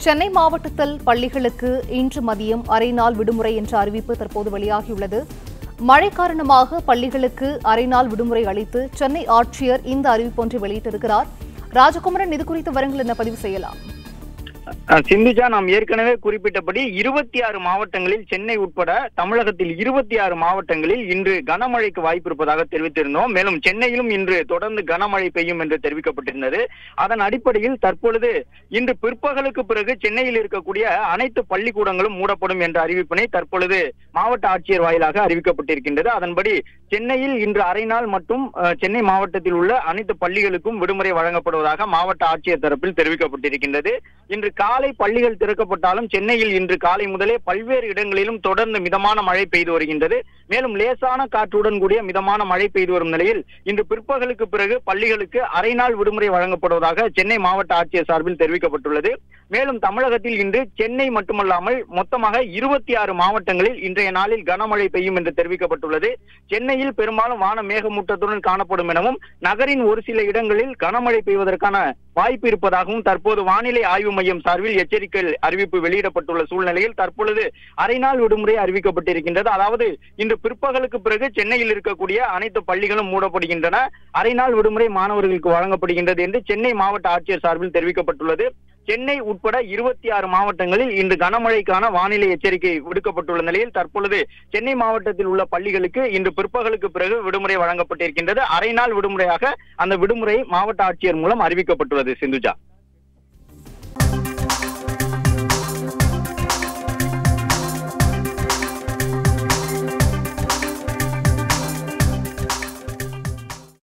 சென்னை மாவட்டத்தில் பள்ளிகளுக்கு இன்று மதியம் அரை நாள் விடுமுறை என்ற அறிவிப்பு தற்போது வெளியாகியுள்ளது மழை காரணமாக பள்ளிகளுக்கு அரை நாள் விடுமுறை அளித்து சென்னை ஆட்சியர் இந்த அறிவிப்பொன்றை வெளியிட்டிருக்கிறார் ராஜகுமரன் இது குறித்த விவரங்கள் என்ன பதிவு செய்யலாம் அஹ் சிந்துஜா நாம் ஏற்கனவே குறிப்பிட்டபடி இருபத்தி ஆறு மாவட்டங்களில் சென்னை உட்பட தமிழகத்தில் இருபத்தி ஆறு மாவட்டங்களில் இன்று கனமழைக்கு வாய்ப்பு இருப்பதாக தெரிவித்திருந்தோம் மேலும் சென்னையிலும் இன்று தொடர்ந்து கனமழை பெய்யும் என்று தெரிவிக்கப்பட்டிருந்தது அதன் அடிப்படையில் தற்பொழுது இன்று பிற்பகலுக்கு பிறகு சென்னையில் இருக்கக்கூடிய அனைத்து பள்ளிக்கூடங்களும் மூடப்படும் என்ற அறிவிப்பினை தற்பொழுது மாவட்ட ஆட்சியர் வாயிலாக அறிவிக்கப்பட்டிருக்கின்றது அதன்படி சென்னையில் இன்று அரை நாள் மட்டும் அஹ், சென்னை மாவட்டத்தில் உள்ள அனைத்து பள்ளிகளுக்கும் விடுமுறை வழங்கப்படுவதாக மாவட்ட ஆட்சியர் தரப்பில் தெரிவிக்கப்பட்டிருக்கின்றது இன்று காலை பள்ளிகள் திறக்கப்பட்டாலும் சென்னையில் இன்று காலை முதலே பல்வேறு இடங்களிலும் தொடர்ந்து மிதமான மழை பெய்து வருகின்றது மேலும் லேசான காற்றுடன் கூடிய மிதமான மழை பெய்து வரும் நிலையில் இன்று பிற்பகலுக்கு பிறகு பள்ளிகளுக்கு அரை நாள் விடுமுறை வழங்கப்படுவதாக சென்னை மாவட்ட ஆட்சியர் சார்பில் தெரிவிக்கப்பட்டுள்ளது மேலும் தமிழகத்தில் இன்று சென்னை மட்டுமல்லாமல் மொத்தமாக இருபத்தி ஆறு மாவட்டங்களில் இன்றைய நாளில் கனமழை பெய்யும் என்று தெரிவிக்கப்பட்டுள்ளது சென்னையில் பெரும்பாலும் வான மேகமூட்டத்துடன் காணப்படும் எனவும் நகரின் ஒரு சில இடங்களில் கனமழை பெய்வதற்கான வாய்ப்பு இருப்பதாகவும் தற்போது வானிலை ஆய்வு மையம் சார்பில் எச்சரிக்கை அறிவிப்பு வெளியிடப்பட்டுள்ள சூழ்நிலையில் தற்பொழுது அரை நாள் விடுமுறை அறிவிக்கப்பட்டிருக்கின்றது அதாவது இன்று பிற்பகலுக்கு பிறகு சென்னையில் இருக்கக்கூடிய அனைத்து பள்ளிகளும் மூடப்படுகின்றன அரை நாள் விடுமுறை மாணவர்களுக்கு வழங்கப்படுகின்றது என்று சென்னை மாவட்ட ஆட்சியர் சார்பில் தெரிவிக்கப்பட்டுள்ளது சென்னை உட்பட இருபத்தி ஆறு மாவட்டங்களில் இன்று கனமழைக்கான வானிலை எச்சரிக்கை விடுக்கப்பட்டுள்ள நிலையில் தற்பொழுது சென்னை மாவட்டத்தில் உள்ள பள்ளிகளுக்கு இன்று பிற்பகலுக்கு பிறகு விடுமுறை வழங்கப்பட்டிருக்கின்றது அரை நாள் விடுமுறையாக அந்த விடுமுறை மாவட்ட ஆட்சியர் மூலம் அறிவிக்கப்பட்டுள்ளது சிந்துஜா